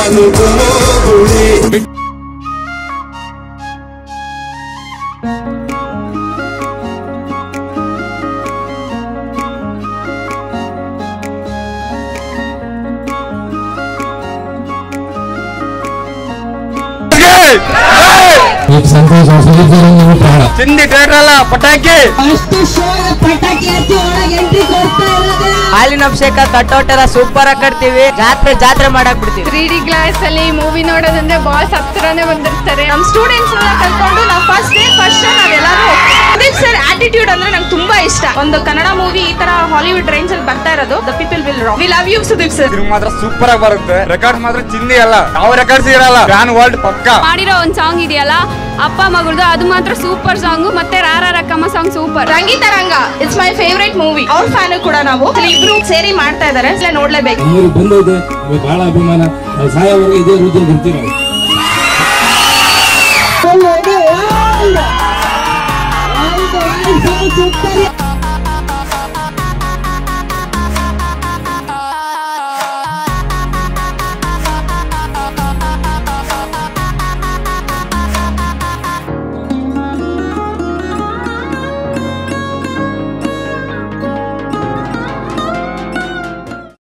ಅನುಭವಗಳೇ మీకు సంతోషం సుఖీకరంగా ప్రాణ ಚಿಂದಿ ಥಿಯೇಟರ್ ಅಲ್ಲ ಪಟಾಕಿ ಅಷ್ಟು ಶೋರ ಪಟಾಕಿ ಹಚ್ಚಿ ಒಳಗೆ ಎಂಟ್ರಿ ಕೊಡ್ತಾ ಇರೋದೇ ಹಾಲಿನ ಅಭಿಷೇಕ ತಟ್ಟೋಟೆಲ್ಲ ಸೂಪರ್ ಆಗಿ ಕಟ್ತೀವಿ ಜಾತ್ರೆ ಜಾತ್ರೆ ಮಾಡಕ್ ಬಿಡ್ತೀವಿ ತ್ರೀ ಡಿ ಗ್ಲಾಸ್ ಅಲ್ಲಿ ಮೂವಿ ನೋಡೋದಂದ್ರೆ ಬಾಸ್ ಹತ್ರನೇ ಬಂದಿರ್ತಾರೆ ನಮ್ ಸ್ಟೂಡೆಂಟ್ಸ್ ಎಲ್ಲ ಕಲ್ತ್ಕೊಂಡು ನಾವು ಫಸ್ಟ್ ಡೇ ಫಸ್ಟ್ ಶೋ ನಾವೆಲ್ಲರೂ ಸುದೀಪ್ ಸರ್ ಆಟಿಟ್ಯೂಡ್ ಅಂದ್ರೆ ನಂಗೆ ತುಂಬಾ ಇಷ್ಟ ಒಂದು ಕನ್ನಡ ಮೂವಿ ಈ ತರ ಹಾಲಿವುಡ್ ರೇಂಜ್ ಅಲ್ಲಿ ಬರ್ತಾ ಇರೋದು the people will we love you Sudeep sir ಇದು ಮಾತ್ರ ಸೂಪರ್ ಆಗಿ ಬರುತ್ತೆ ರೆಕಾರ್ಡ್ ಮಾತ್ರ ಚಿಂದಿ ಅಲ್ಲ ಯಾವ ರೆಕಾರ್ಡ್ಸ್ ಇರಲ್ಲ ಫ್ಯಾನ್ ವರ್ಲ್ಡ್ ಪಕ್ಕ ಮಾಡಿರೋ ಒಂದ್ ಸಾಂಗ್ ಇದೆಯಲ್ಲ ಅಪ್ಪ ಮಗಳದು ಅದು ಮಾತ್ರ ಸೂಪರ್ ಸಾಂಗ್ ಮತ್ತೆ Ra Rakkamma song super Rangitaranga it's my favourite movie ಅವ್ರ ಫ್ಯಾನ್ ಕೂಡ ನಾವು ಇಬ್ರು ಸೇರಿ ಮಾಡ್ತಾ ಇದಾರೆ ನೋಡ್ಲೇಬೇಕು ನಮ್ಮೂರಿಗೆ ಬಂದೈತೆ ನಮಗೆ ಬಹಳ ಅಭಿಮಾನ ನಾವು ಸಾಯೋವರೆಗೆ ಇದೇ ರೀತಿಯಲ್ಲಿ ಇರ್ತೀವಿ ನಾವು ಒಂದು ಒಂದು ಒಂದು ಸೂಪರ್